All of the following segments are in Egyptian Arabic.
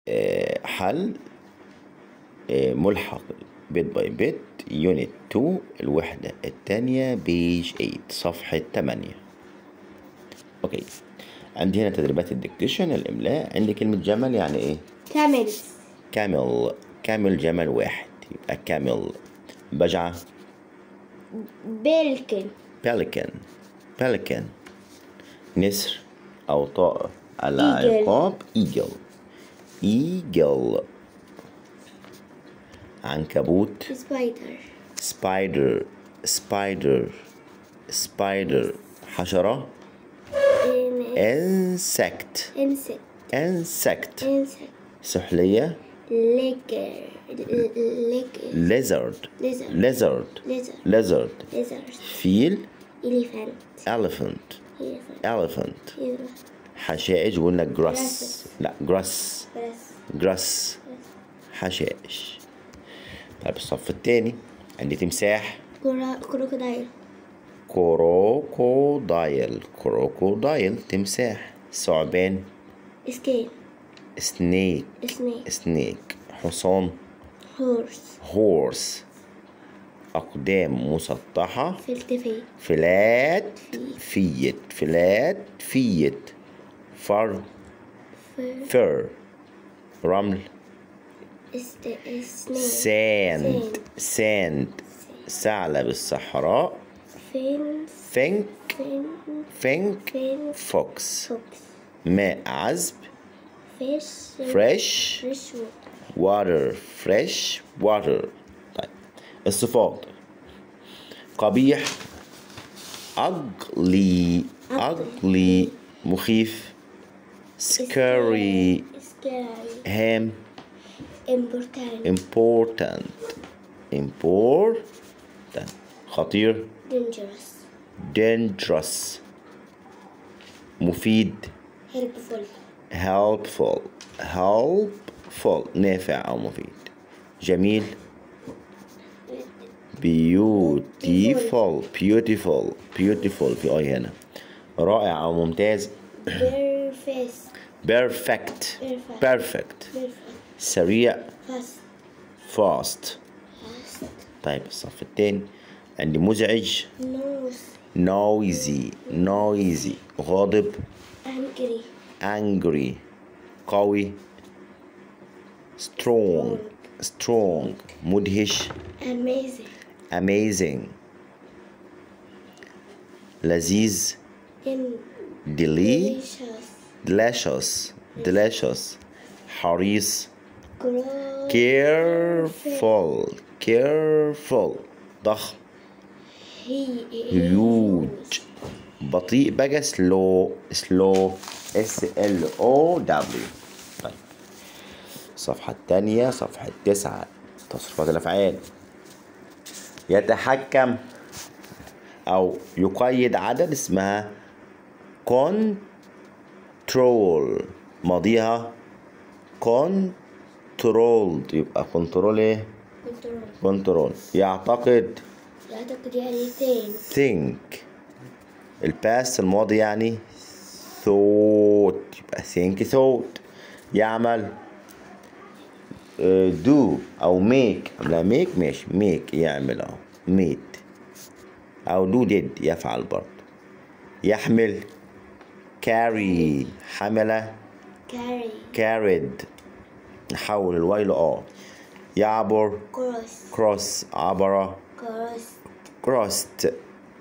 آه، حل آه، ملحق بيت باي بيت يونت 2 الوحدة التانية بيج 8 صفحة 8 اوكي عندي هنا تدريبات الدكتيشن الاملاء عندي كلمة جمل يعني ايه كاملز كامل كامل جمل واحد يبقى كامل بجعة بيلكن pelican pelican نسر أو طائر على Eagle. عقاب eagle eagle عنكبوت سبايدر spider spider spider حشرة insect انسك insect انسك سحلية ليجر ليجر lizard ليزر ليزر lizard lizard ليزر فيل إليفانت elephant إليفانت elephant إليفانت حشائش قلنا grass Grasses. لا grass بس grass حشائش طيب الصف التاني عندي تمساح كرا كروكودايل كروكودايل كروكودايل تمساح ثعبان سكيل سنيك سنيك سنيك حصان هورس هورس أقدام مسطحة فلتفي فلات فيت فلات فيت فر فر رمل است سنيك ساند ساند ثعلب الصحراء فين فينك فين فينك فين فوكس فوكس ماء عذب فيش فريش فريش ووتر واتر فريش واتر طيب الصفات قبيح ugly ugly مخيف scary سكاري هام important important important خطير dangerous dangerous مفيد helpful helpful helpful نافع أو مفيد جميل beautiful beautiful beautiful في أي هنا رائع أو ممتاز bare face perfect Perfect. perfect perfect سريع fast fast fast طيب الصف التاني عندي مزعج nose noisy noisy غاضب angry angry قوي strong strong مدهش amazing amazing لذيذ in deli delicious delicious delicious حريص grow careful careful ضخم he huge بطيء بقى slow slow s l o w طيب الصفحة التانية صفحة تسعة تصريفات الأفعال يتحكم أو يقيد عدد اسمها control ماضيها controlled يبقى control ايه control control يعتقد يعتقد يعني think think الباست الماضي يعني thought يبقى think thought يعمل آه، do أو make لا make ماشي make يعمل أهو made أو do did يفعل برضه يحمل carry حمل carry carried نحول الواي لآ يعبر cross cross عبر cross crossed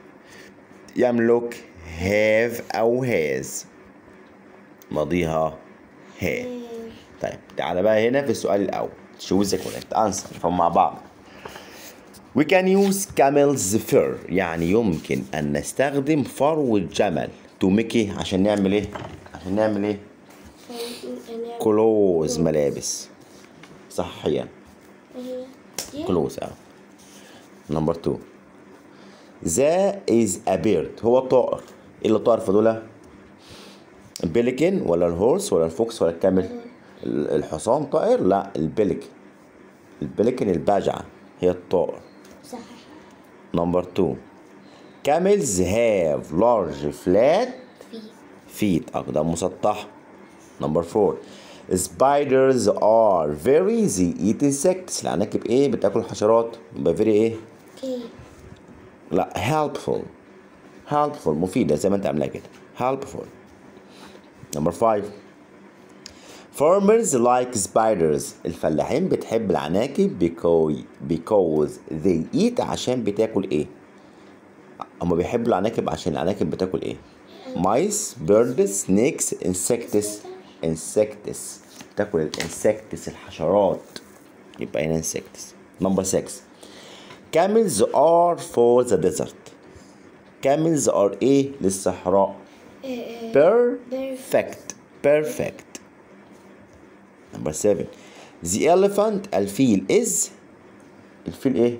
يملك have أو has ماضيها have طيب تعالى بقى هنا في السؤال الأول choose the correct answer نفهم مع بعض We can use camel's fur يعني يمكن أن نستخدم فرو الجمل to make إيه عشان نعمل إيه عشان نعمل إيه كلوز ملابس صحيا كلوز اه نمبر 2 ذا از ا بيرد هو طائر ايه اللي طائر في دول البليكن ولا الهورس ولا الفوكس ولا الكامل ال- الحصان طائر لا البليكن البليكن البجعة هي الطائر صح نمبر 2 camels have large flat في feet أقدام مسطحة نمبر 4 spiders are very they eat insects العناكب ايه بتاكل حشرات يبقى very ايه كي لا helpful helpful مفيدة زي ما انت عاملاها كده helpful number five farmers like spiders الفلاحين بتحب العناكب because because they eat عشان بتاكل ايه هما بيحبوا العناكب عشان العناكب بتاكل ايه mice birds snakes insects insects بتاكل الانسكتس الحشرات يبقى هنا insects number six camels are for the desert camels are ايه للصحراء perfect perfect number seven the elephant الفيل is الفيل ايه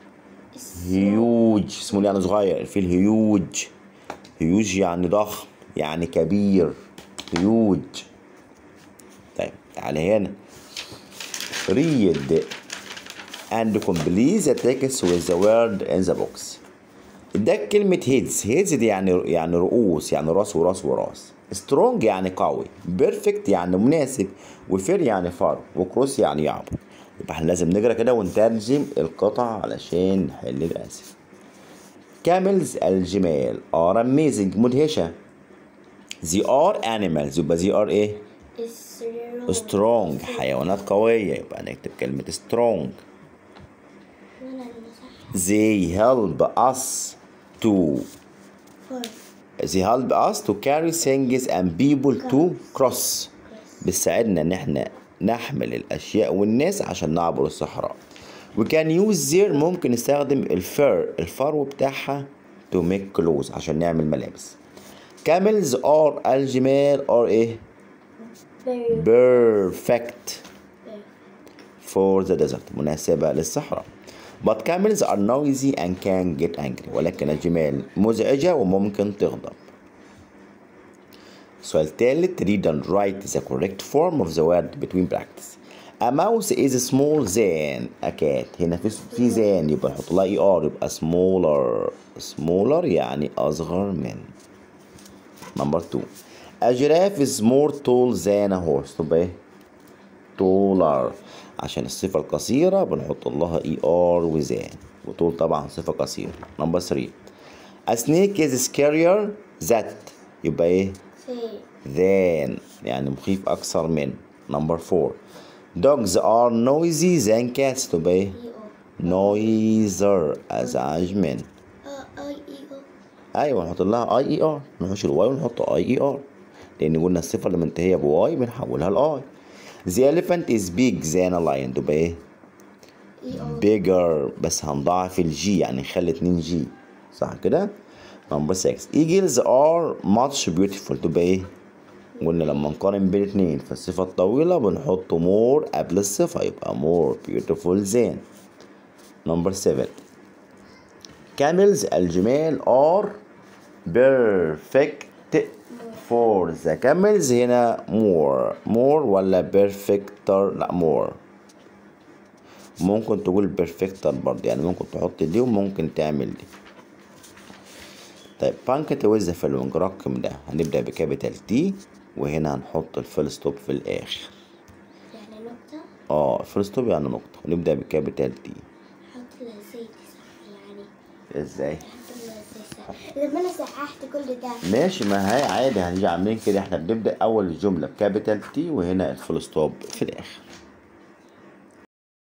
هيوج اسمه يعني صغير الفيل هيوج هيوج يعني ضخم يعني كبير هيوج طيب تعالى هنا read and complete the text with the word in the box اداك كلمة هيدز هيدز دي يعني يعني رؤوس يعني راس وراس وراس سترونج يعني قوي بيرفكت يعني مناسب وفير يعني فار وكروس يعني يعبر يبقى احنا لازم نقرا كده ونترجم القطع علشان نحل الاسئله كاملز الجمال are amazing مدهشة they are animals يبقى they are ايه strong حيوانات قوية يبقى نكتب كلمة strong وانا اللي صح they help us to فور they help us to carry things and people to cross بتساعدنا ان احنا نحمل الاشياء والناس عشان نعبر الصحراء we can use their ممكن نستخدم الفر الفرو بتاعها to make clothes عشان نعمل ملابس camels are الجمال are ايه very perfect for the desert مناسبة للصحراء but camels are noisy and can get angry ولكن الجمال مزعجة وممكن تغضب سؤال ثالث read and write the correct form of the word between brackets a mouse is small than a cat هنا في في than يبقى نحط لها اي ار يبقى smaller smaller يعني أصغر من number two a giraffe is more tall than a horse تبقى ايه taller عشان الصفة القصيرة بنحط لها اي ار وزان وطول طبعا صفة قصيرة نمبر 3 a snake is scarier that يبقى ايه سي than يعني مخيف أكثر من نمبر 4 dogs are noisy than cats تبقى ايه اي او noiser أزعج من اه اي اي او ايوه نحط لها اي اي ار نحوش الواي ونحط اي اي ار لان قلنا الصفه اللي منتهيه بواي بنحولها لاي The elephant is big than a lion تبقى ايه اي او bigger بس هنضاعف الجي يعني نخلي 2 جي صح كده نمبر 6 eagles are much beautiful تبقى ايه قلنا لما نقارن بين اتنين فالصفة الطويلة بنحط more قبل الصفة يبقى more beautiful than نمبر 7 camels الجمال are perfect for the camels هنا more more ولا perfecter لا more ممكن تقول perfecter برضه يعني ممكن تحط دي وممكن تعمل دي طيب بانكت ويز فيلونج رقم ده هنبدأ بكابيتال تي وهنا هنحط الفول ستوب في الآخر يعني نقطة اه الفول ستوب يعني نقطة ونبدأ بكابيتال تي حط لها زي دي صح يعني ازاي حط لها زي صح لما انا صححت كل ده ماشي ما هي عادي هنيجي عاملين كده احنا بنبدأ أول الجملة بكابيتال تي وهنا الفول ستوب في الآخر